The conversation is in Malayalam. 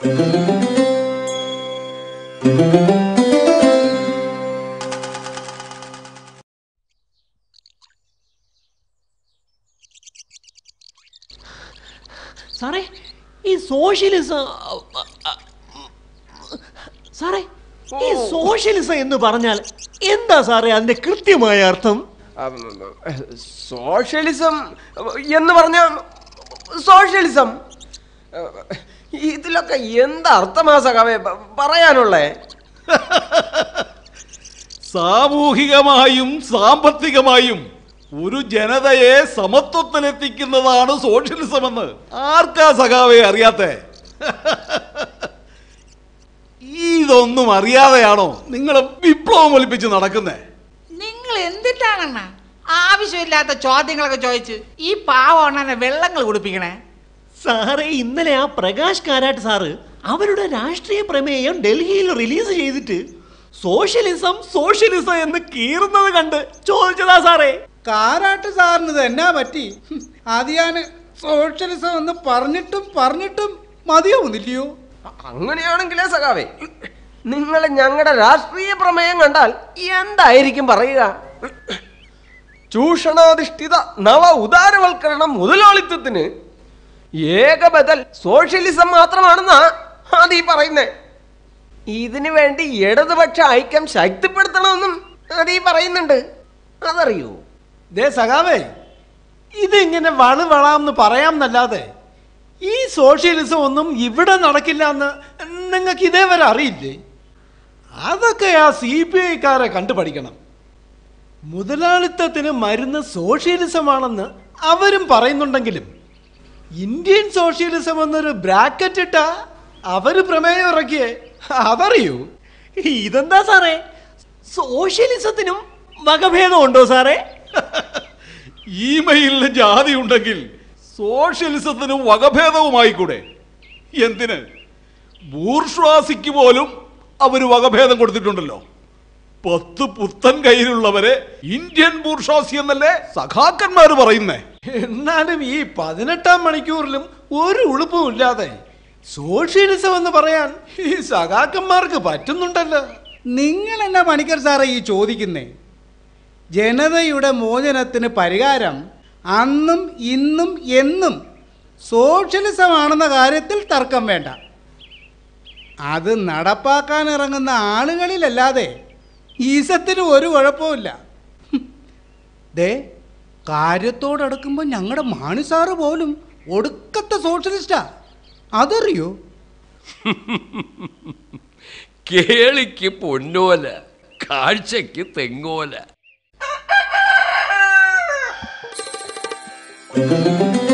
സാറേ ഈ സോഷ്യലിസം സാറേ ഈ സോഷ്യലിസം എന്ന് പറഞ്ഞാൽ എന്താ സാറേ അതിന്റെ കൃത്യമായ അർത്ഥം ഉം, സോഷ്യലിസം എന്ന് പറഞ്ഞ സോഷ്യലിസം ഇതിലൊക്കെ എന്തർത്ഥമാ സഖാവേ പ- പറയാനുള്ളേ സാമൂഹികമായും സാമ്പത്തികമായും ഒരു ജനതയെ സമത്വത്തിലെത്തിക്കുന്നതാണ് സോഷ്യലിസം എന്ന് ആർക്കാ സഖാവെ അറിയാത്തെ ഇതൊന്നും അറിയാതെയാണോ നിങ്ങൾ വിപ്ലവം ഒലിപ്പിച്ച് നടക്കുന്നേ നിങ്ങൾ എന്തിട്ടാണെണ്ണ ആവശ്യമില്ലാത്ത ചോദ്യങ്ങളൊക്കെ ചോദിച്ച് ഈ പാവണ്ണനെ വെള്ളങ്ങൾ കുടിപ്പിക്കണേ സാറേ ഇന്നലെ ആ പ്രകാശ് കാരാട്ട് സാറ് അവരുടെ രാഷ്ട്രീയ പ്രമേയം ഡൽഹിയിൽ റിലീസ് ചെയ്തിട്ട് സോഷ്യലിസം സോഷ്യലിസം എന്ന് കീറുന്നത് കണ്ട് ചോദിച്ചതാ സാറേ കാരാട്ട് സാറിന് ഇത് എന്നാ പറ്റി ഹും, അത് ഞാൻ സോഷ്യലിസം എന്ന് പറഞ്ഞിട്ടും പറഞ്ഞിട്ടും മതിയാവുന്നില്ലയോ അങ്ങനെയാണെങ്കിലേ സഖാവേ നിങ്ങൾ ഞങ്ങളുടെ രാഷ്ട്രീയ പ്രമേയം കണ്ടാൽ എന്തായിരിക്കും പറയുക ചൂഷണാധിഷ്ഠിത നവ ഉദാരവൽക്കരണം മുതലാളിത്തത്തിന് ഏക ബദൽ സോഷ്യലിസം മാത്രമാണെന്നാ അതീ പറയുന്നേ ഇതിനു വേണ്ടി ഇടതുപക്ഷ ഐക്യം ശക്തിപ്പെടുത്തണമെന്നും അതീ പറയുന്നുണ്ട് അതറിയൂ ദേ സഖാവേ ഇതിങ്ങനെ വളവളാന്ന് പറയാമെന്നല്ലാതെ ഈ സോഷ്യലിസം ഒന്നും ഇവിടെ നടക്കില്ല എന്ന് നിങ്ങൾക്ക് ഇതേവരെ അറിയില്ലേ അതൊക്കെ ആ സി പി ഐക്കാരെ കണ്ടുപഠിക്കണം മുതലാളിത്തത്തിന് മരുന്ന് സോഷ്യലിസമാണെന്ന് അവരും പറയുന്നുണ്ടെങ്കിലും ഇന്ത്യൻ സോഷ്യലിസം എന്നൊരു ബ്രാക്കറ്റ് ഇട്ടാ അവര് പ്രമേയം ഇറക്കിയേ അതറിയൂ ഇതെന്താ സാറേ സോഷ്യലിസത്തിനും വകഭേദം ഉണ്ടോ സാറേ ഇമെയിലിന് ജാതി ഉണ്ടെങ്കിൽ സോഷ്യലിസത്തിനും വകഭേദവുമായിക്കൂടെ എന്തിന് ബൂർഷ്വാസിക്ക് പോലും അവര് വകഭേദം കൊടുത്തിട്ടുണ്ടല്ലോ പത്ത് പുത്തൻ കയ്യിലുള്ളവരെ ഇന്ത്യൻ ബൂർഷ്വാസി എന്നല്ലേ സഖാക്കന്മാർ പറയുന്നേ എന്നാലും ഈ പതിനെട്ടാം മണിക്കൂറിലും ഒരു ഉളുപ്പും ഇല്ലാതെ സോഷ്യലിസം എന്ന് പറയാൻ ഈ സഖാക്കന്മാർക്ക് പറ്റുന്നുണ്ടല്ലോ നിങ്ങൾ എന്നാ പണിക്കർ സാറേ ഈ ചോദിക്കുന്നേ ജനതയുടെ മോചനത്തിന് പരിഹാരം അന്നും ഇന്നും എന്നും സോഷ്യലിസമാണെന്ന കാര്യത്തിൽ തർക്കം വേണ്ട അത് നടപ്പാക്കാൻ ഇറങ്ങുന്ന ആളുകളിലല്ലാതെ ഈസത്തിന് ഒരു കുഴപ്പമില്ല ഹും. ദേ കാര്യത്തോടടുക്കുമ്പോൾ ഞങ്ങളുടെ മാണി സാറ് പോലും ഒടുക്കത്തെ സോഷ്യലിസ്റ്റാ അതറിയോ കേളിക്ക് പൊന്നോല കാഴ്ചയ്ക്ക് തെങ്ങോല ആ